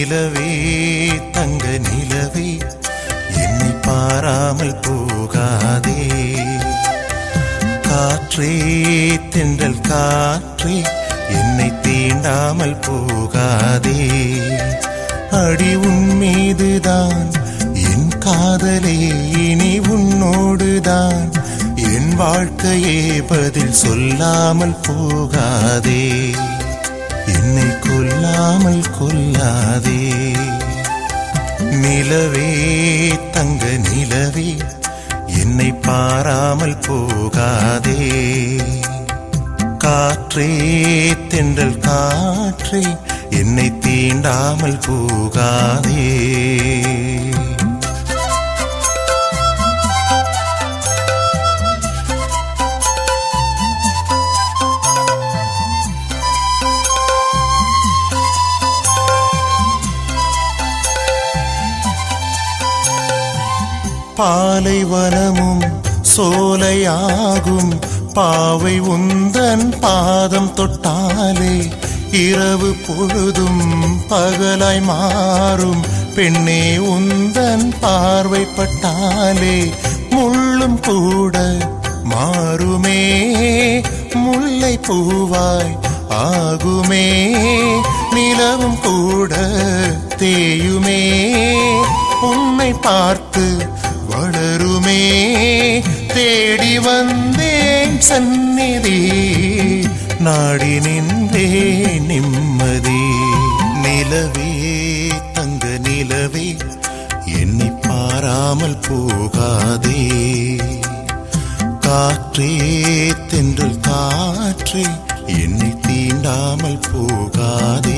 நிலவே தங்க நிலவே என்னை பாராமல் போகாதே காற்றே தென்றல் காற்றே என்னை தீண்டாமல் போகாதே அடி உன் மீதுதான் என் காதலே இனி உன்னோடுதான் என் வாழ்க்கையே பதில் சொல்லாமல் போகாதே என்னை கொல்லாமல் கொல்லாதே நிலவே தங்க நிலவே என்னை பாராமல் போகாதே காற்றே தென்றல் காற்றே என்னை தீண்டாமல் போகாதே பாலைவனமும் சோலையாகும் பாவை உந்தன் பாதம் தொட்டாலே இரவு பொழுதும் பகலாய் மாறும் பெண்ணே உந்தன் பார்வைப்பட்டாலே முள்ளும் கூட மாறுமே முல்லை பூவாய் ஆகுமே நிலவும் கூட தேயுமே உன்னை பார்த்து வளருமே தேடி வந்தேன் சந்நிதி நாடி நின்றே நிம்மதி நிலவே தங்க நிலவே என்னை பாராமல் போகாதே காற்றே தென்றல் காற்றே என்னை தீண்டாமல் போகாதே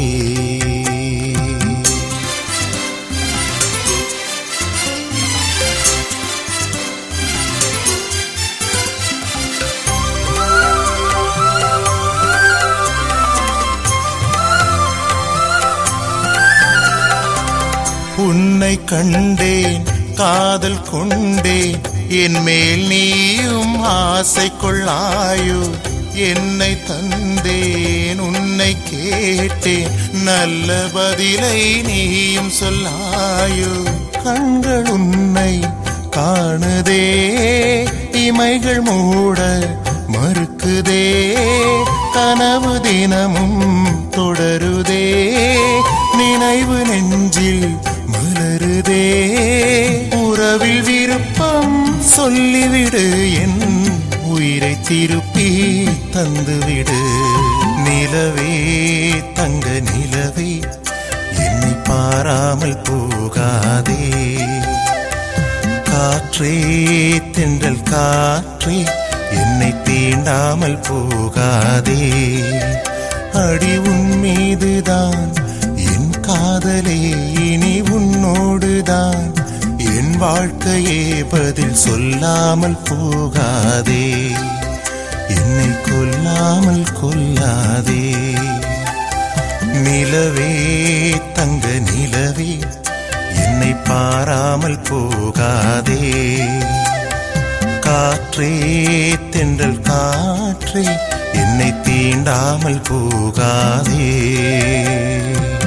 உன்னை கண்டேன் காதல் கொண்டேன் என் மேல் நீயும் ஆசை கொள்ளாயோ என்னை தந்தேன் உன்னை கேட்டேன் நல்ல பதிலை நீயும் சொல்லாயோ கண்கள் உன்னை காணுதே இமைகள் மூட மறுக்குதே கனவு தினமும் தொடருதே நினைவு நெஞ்சில் மலருதே உறவில் விருப்பம் சொல்லிவிடு என் உயிரை திருப்பி தந்துவிடு நிலவே தங்க நிலவே என்னை பாராமல் போகாதே காற்றே தென்றல் காற்றே என்னை தீண்டாமல் போகாதே அடி உன் மீதுதான் என் காதலே இனி உன்னோடுதான் என் வாழ்க்கையே பதில் சொல்லாமல் போகாதே என்னை கொல்லாமல் கொல்லாதே நிலவே தங்க நிலவே என்னை பாராமல் போகாதே காற்றே தென்றல் காற்றே என்னை தீண்டாமல் போகாதே